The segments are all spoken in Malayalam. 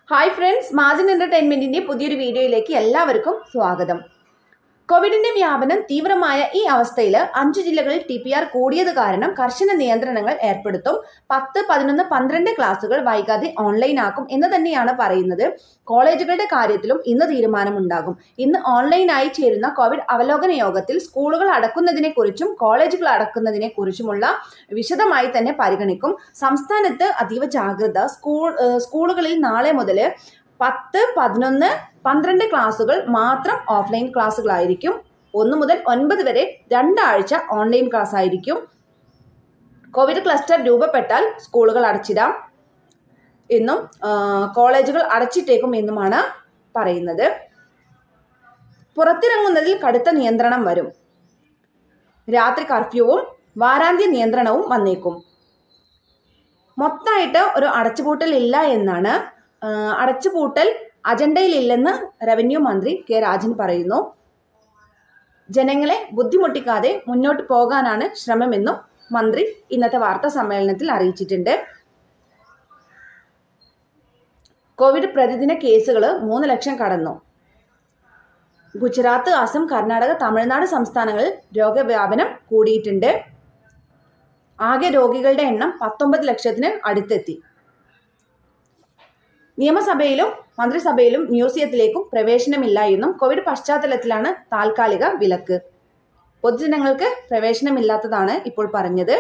ഹായ് ഫ്രണ്ട്സ് മാജിൻ എന്റർടൈൻമെന്റിന്റെ പുതിയൊരു വീഡിയോയിലേക്ക് എല്ലാവർക്കും സ്വാഗതം കോവിഡിന്റെ വ്യാപനം തീവ്രമായ ഈ അവസ്ഥയിൽ അഞ്ചു ജില്ലകളിൽ ടി പി ആർ കൂടിയത് കാരണം കർശന നിയന്ത്രണങ്ങൾ ഏർപ്പെടുത്തും പത്ത് പതിനൊന്ന് പന്ത്രണ്ട് ക്ലാസുകൾ വൈകാതെ ഓൺലൈൻ ആക്കും എന്ന് തന്നെയാണ് പറയുന്നത് കോളേജുകളുടെ കാര്യത്തിലും ഇന്ന് തീരുമാനമുണ്ടാകും ഇന്ന് ഓൺലൈനായി ചേരുന്ന കോവിഡ് അവലോകന യോഗത്തിൽ സ്കൂളുകൾ അടക്കുന്നതിനെ കുറിച്ചും കോളേജുകൾ അടക്കുന്നതിനെ കുറിച്ചുമുള്ള വിശദമായി തന്നെ പരിഗണിക്കും സംസ്ഥാനത്ത് അതീവ ജാഗ്രത സ്കൂൾ ഏഹ് സ്കൂളുകളിൽ നാളെ മുതൽ പത്ത് പതിനൊന്ന് പന്ത്രണ്ട് ക്ലാസ്സുകൾ മാത്രം ഓഫ്ലൈൻ ക്ലാസ്സുകളായിരിക്കും ഒന്ന് മുതൽ ഒൻപത് വരെ രണ്ടാഴ്ച ഓൺലൈൻ ക്ലാസ് ആയിരിക്കും കോവിഡ് ക്ലസ്റ്റർ രൂപപ്പെട്ടാൽ സ്കൂളുകൾ അടച്ചിടാം എന്നും ആ, കോളേജുകൾ അടച്ചിട്ടേക്കും എന്നുമാണ് പറയുന്നത് പുറത്തിറങ്ങുന്നതിൽ കടുത്ത നിയന്ത്രണം വരും രാത്രി കർഫ്യൂവും വാരാന്ത്യ നിയന്ത്രണവും വന്നേക്കും മൊത്തമായിട്ട് ഒരു അടച്ചുപൂട്ടൽ ഇല്ല എന്നാണ് ആ, അടച്ചുപൂട്ടൽ അജണ്ടയിലില്ലെന്ന് റവന്യൂ മന്ത്രി കെ രാജൻ പറയുന്നു ജനങ്ങളെ ബുദ്ധിമുട്ടിക്കാതെ മുന്നോട്ട് പോകാനാണ് ശ്രമമെന്നും മന്ത്രി ഇന്നത്തെ വാർത്താ സമ്മേളനത്തിൽ അറിയിച്ചിട്ടുണ്ട് കോവിഡ് പ്രതിദിന കേസുകൾ മൂന്ന് ലക്ഷം കടന്നു ഗുജറാത്ത് അസം കർണാടക തമിഴ്നാട് സംസ്ഥാനങ്ങളിൽ രോഗവ്യാപനം കൂടിയിട്ടുണ്ട് ആകെ രോഗികളുടെ എണ്ണം പത്തൊമ്പത് ലക്ഷത്തിന് അടുത്തെത്തി നിയമസഭയിലും മന്ത്രിസഭയിലും മ്യൂസിയത്തിലേക്കും പ്രവേശനമില്ല എന്നും കോവിഡ് പശ്ചാത്തലത്തിലാണ് താൽക്കാലിക വിലക്ക് പൊതുജനങ്ങൾക്ക് പ്രവേശനമില്ലാത്തതാണ് ഇപ്പോൾ പറഞ്ഞത്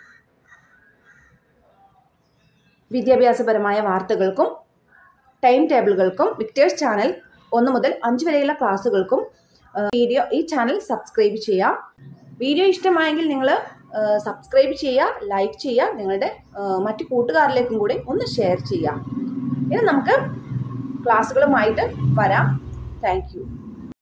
വിദ്യാഭ്യാസപരമായ വാർത്തകൾക്കും ടൈം ടേബിളുകൾക്കും വിക്ടേഴ്സ് ചാനൽ ഒന്ന് മുതൽ അഞ്ച് വരെയുള്ള ക്ലാസ്സുകൾക്കും ആ, വീഡിയോ ഈ ചാനൽ സബ്സ്ക്രൈബ് ചെയ്യാം വീഡിയോ ഇഷ്ടമായെങ്കിൽ നിങ്ങൾ സബ്സ്ക്രൈബ് ചെയ്യുക ലൈക്ക് ചെയ്യുക നിങ്ങളുടെ ആ, മറ്റു കൂട്ടുകാരിലേക്കും കൂടി ഒന്ന് ഷെയർ ചെയ്യാം ഇനി നമുക്ക് ക്ലാസ്സുകളുമായിട്ട് വരാം താങ്ക് യു